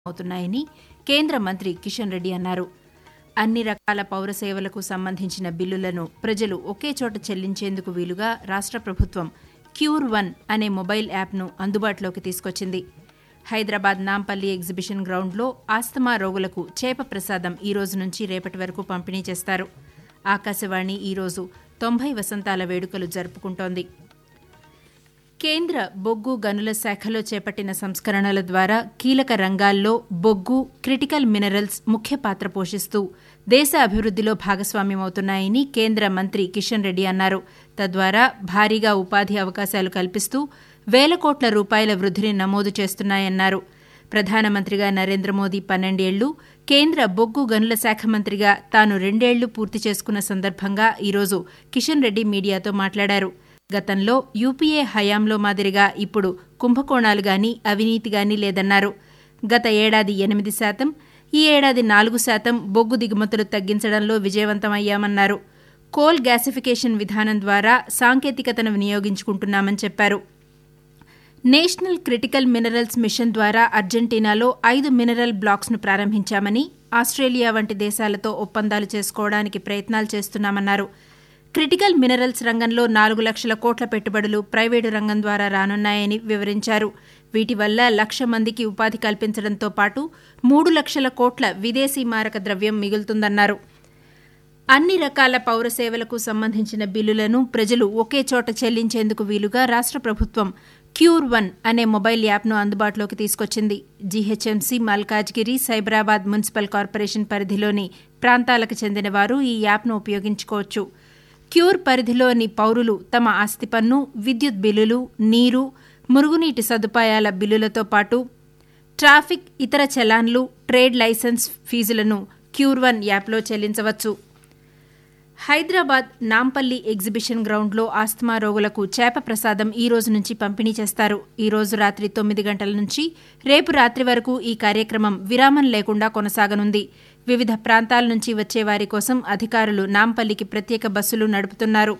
అవుతున్నాయని కేంద్ర మంత్రి కిషన్ రెడ్డి అన్నారు అన్ని రకాల పౌర సేవలకు సంబంధించిన బిల్లులను ప్రజలు ఒకే చోట చెల్లించేందుకు వీలుగా రాష్ట్ర ప్రభుత్వం క్యూర్ వన్ అనే మొబైల్ యాప్ను అందుబాటులోకి తీసుకొచ్చింది హైదరాబాద్ నాంపల్లి ఎగ్జిబిషన్ గ్రౌండ్లో ఆస్తమా రోగులకు చేప ప్రసాదం ఈ రోజు నుంచి రేపటి వరకు పంపిణీ చేస్తారు ఆకాశవాణి ఈరోజు తొంభై వసంతాల వేడుకలు జరుపుకుంటోంది కేంద్ర బొగ్గు గనుల శాఖలో చేపట్టిన సంస్కరణల ద్వారా కీలక రంగాల్లో బొగ్గు క్రిటికల్ మినరల్స్ ముఖ్య పాత్ర పోషిస్తూ దేశ అభివృద్దిలో భాగస్వామ్యమవుతున్నాయని కేంద్ర మంత్రి కిషన్ రెడ్డి అన్నారు తద్వారా భారీగా ఉపాధి అవకాశాలు కల్పిస్తూ వేల కోట్ల రూపాయల వృద్ధిని నమోదు చేస్తున్నాయన్నారు ప్రధానమంత్రిగా నరేంద్ర మోదీ పన్నెండేళ్లు కేంద్ర బొగ్గు గనుల శాఖ మంత్రిగా తాను రెండేళ్లు పూర్తి చేసుకున్న సందర్భంగా ఈరోజు కిషన్ రెడ్డి మీడియాతో మాట్లాడారు గతంలో యూపీఏ హయాంలో మాదిరిగా ఇప్పుడు కుంభకోణాలు గాని అవినీతి గాని లేదన్నారు గత ఏడాది ఎనిమిది శాతం ఈ ఏడాది నాలుగు శాతం బొగ్గు దిగుమతులు తగ్గించడంలో విజయవంతమయ్యామన్నారు కోల్ గ్యాసిఫికేషన్ విధానం ద్వారా సాంకేతికతను వినియోగించుకుంటున్నామని చెప్పారు నేషనల్ క్రిటికల్ మినరల్స్ మిషన్ ద్వారా అర్జెంటీనాలో ఐదు మినరల్ బ్లాక్స్ను ప్రారంభించామని ఆస్ట్రేలియా వంటి దేశాలతో ఒప్పందాలు చేసుకోవడానికి ప్రయత్నాలు చేస్తున్నామన్నారు క్రిటికల్ మినరల్స్ రంగంలో నాలుగు లక్షల కోట్ల పెట్టుబడులు ప్రైవేటు రంగం ద్వారా రానున్నాయని వివరించారు వీటి వల్ల లక్ష మందికి ఉపాధి కల్పించడంతో పాటు మూడు లక్షల కోట్ల విదేశీ మారక ద్రవ్యం మిగులుతుందన్నారు అన్ని రకాల పౌర సేవలకు సంబంధించిన బిల్లులను ప్రజలు ఒకే చోట చెల్లించేందుకు వీలుగా రాష్ట్ర ప్రభుత్వం క్యూర్ వన్ అనే మొబైల్ యాప్ను అందుబాటులోకి తీసుకొచ్చింది GHMC Malkajgiri Cyberabad municipal corporation పరిధిలోని ప్రాంతాలకు చెందిన వారు ఈ యాప్ను ఉపయోగించుకోవచ్చు క్యూర్ పరిధిలోని పౌరులు తమ ఆస్తి పన్ను విద్యుత్ బిల్లులు నీరు మురుగునీటి సదుపాయాల బిల్లులతో పాటు ట్రాఫిక్ ఇతర చలాన్లు ట్రేడ్ లైసెన్స్ ఫీజులను క్యూర్ వన్ యాప్లో చెల్లించవచ్చు హైదరాబాద్ నాంపల్లి ఎగ్జిబిషన్ గ్రౌండ్లో ఆస్తమా రోగులకు చేప ప్రసాదం ఈ రోజు నుంచి పంపిణీ చేస్తారు ఈ రోజు రాత్రి తొమ్మిది గంటల నుంచి రేపు రాత్రి వరకు ఈ కార్యక్రమం విరామం లేకుండా కొనసాగనుంది వివిధ ప్రాంతాల నుంచి వచ్చే వారి కోసం అధికారులు నాంపల్లికి ప్రత్యేక బస్సులు నడుపుతున్నారు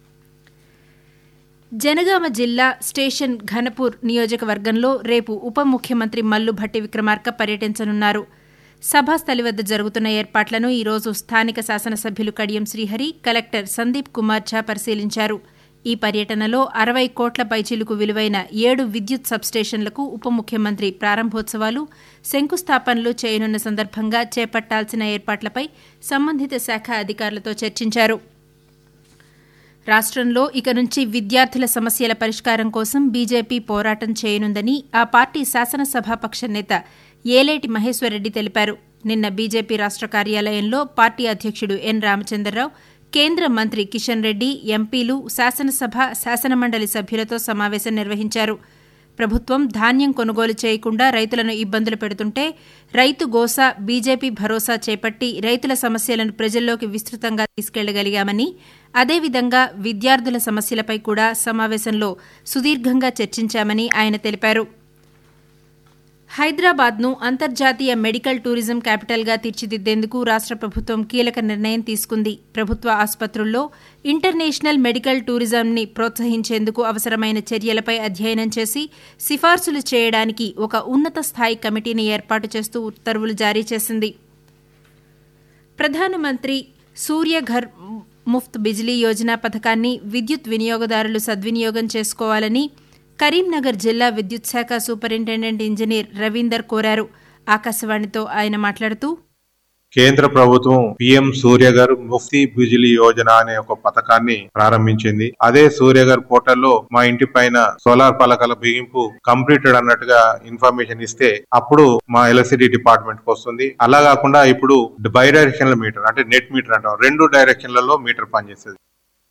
జనగామ జిల్లా స్టేషన్ ఘనపూర్ నియోజకవర్గంలో రేపు ఉప ముఖ్యమంత్రి మల్లు భట్టి విక్రమార్క పర్యటించనున్నారు సభాస్థలి వద్ద జరుగుతున్న ఏర్పాట్లను ఈరోజు స్థానిక శాసనసభ్యులు కడియం శ్రీహరి కలెక్టర్ సందీప్ కుమార్ ఝా పరిశీలించారు ఈ పర్యటనలో అరవై కోట్ల పైచీలకు విలువైన ఏడు విద్యుత్ సబ్స్టేషన్లకు ఉప ముఖ్యమంత్రి ప్రారంభోత్సవాలు శంకుస్థాపనలు చేయనున్న సందర్భంగా చేపట్టాల్సిన ఏర్పాట్లపై సంబంధిత శాఖ అధికారులతో చర్చించారు రాష్ట్రంలో ఇక నుంచి విద్యార్థుల సమస్యల పరిష్కారం కోసం బీజేపీ పోరాటం చేయనుందని ఆ పార్టీ శాసనసభాపక్ష నేత ఏలేటి మహేశ్వరరెడ్డి తెలిపారు నిన్న బీజేపీ రాష్ట్ర కార్యాలయంలో పార్టీ అధ్యక్షుడు ఎన్ రామచంద్రరావు కేంద్ర మంత్రి కిషన్ రెడ్డి ఎంపీలు శాసనసభ శాసనమండలి సభ్యులతో సమావేశం నిర్వహించారు ప్రభుత్వం ధాన్యం కొనుగోలు చేయకుండా రైతులను ఇబ్బందులు పెడుతుంటే రైతు గోసా బీజేపీ భరోసా చేపట్టి రైతుల సమస్యలను ప్రజల్లోకి విస్తృతంగా తీసుకెళ్లగలిగామని అదేవిధంగా విద్యార్థుల సమస్యలపై కూడా సమావేశంలో సుదీర్ఘంగా చర్చించామని ఆయన తెలిపారు హైదరాబాద్ను అంతర్జాతీయ మెడికల్ టూరిజం క్యాపిటల్గా తీర్చిదిద్దేందుకు రాష్ట్ర ప్రభుత్వం కీలక నిర్ణయం తీసుకుంది ప్రభుత్వ ఆసుపత్రుల్లో ఇంటర్నేషనల్ మెడికల్ టూరిజంని ప్రోత్సహించేందుకు అవసరమైన చర్యలపై అధ్యయనం చేసి సిఫార్సులు చేయడానికి ఒక ఉన్నత స్థాయి కమిటీని ఏర్పాటు చేస్తూ ఉత్తర్వులు జారీ చేసింది ప్రధానమంత్రి సూర్యఘర్ ముఫ్త్ బిజిలీ యోజన పథకాన్ని విద్యుత్ వినియోగదారులు సద్వినియోగం చేసుకోవాలని కరీంనగర్ జిల్లా విద్యుత్ శాఖ సూపరింటెండెంట్ ఇంజనీర్ రవీందర్ కోరారు ఆకాశవాణితో ఆయన మాట్లాడుతూ కేంద్ర ప్రభుత్వం పిఎం సూర్యగర్ ముఫ్తీ బిజిలీ యోజన అనే ఒక పథకాన్ని ప్రారంభించింది అదే సూర్యగర్ పోర్టల్లో మా ఇంటి పైన సోలార్ పలకల బిగింపు కంప్లీటెడ్ అన్నట్టుగా ఇన్ఫర్మేషన్ ఇస్తే అప్పుడు మా ఎలక్ట్రిసిటీ డిపార్ట్మెంట్ కు వస్తుంది అలా కాకుండా ఇప్పుడు బై డైరెక్షన్ల మీటర్ అంటే నెట్ మీటర్ అంటాం రెండు డైరెక్షన్లలో మీటర్ పనిచేస్తుంది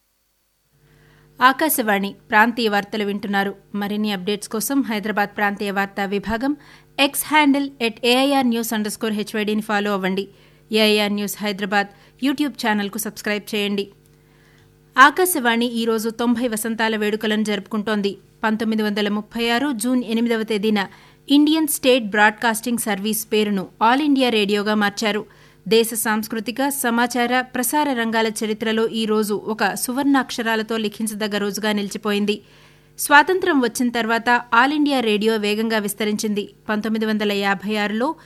ఆకాశవాణి ప్రాంతీయ వార్తలు వింటున్నారు మరిన్ని అప్డేట్స్ కోసం హైదరాబాద్ ప్రాంతీయ వార్తా విభాగం X handle at AIR news under score హెచ్వైడీని ఫాలో అవ్వండి ఏఐఆర్ న్యూస్ హైదరాబాద్ యూట్యూబ్ ఛానల్కు సబ్స్క్రైబ్ చేయండి ఆకాశవాణి ఈరోజు తొంభై వసంతాల వేడుకలను జరుపుకుంటోంది పంతొమ్మిది వందల ముప్పై ఆరు జూన్ ఎనిమిదవ తేదీన ఇండియన్ స్టేట్ బ్రాడ్కాస్టింగ్ సర్వీస్ పేరును ఆల్ ఇండియా రేడియోగా మార్చారు దేశ సాంస్కృతిక సమాచార ప్రసార రంగాల చరిత్రలో ఈ రోజు ఒక సువర్ణాక్షరాలతో లిఖించదగ్గ రోజుగా నిలిచిపోయింది స్వాతంత్ర్యం వచ్చిన తర్వాత ఆల్ ఇండియా రేడియో వేగంగా విస్తరించింది పంతొమ్మిది వందల యాభై ఆరులో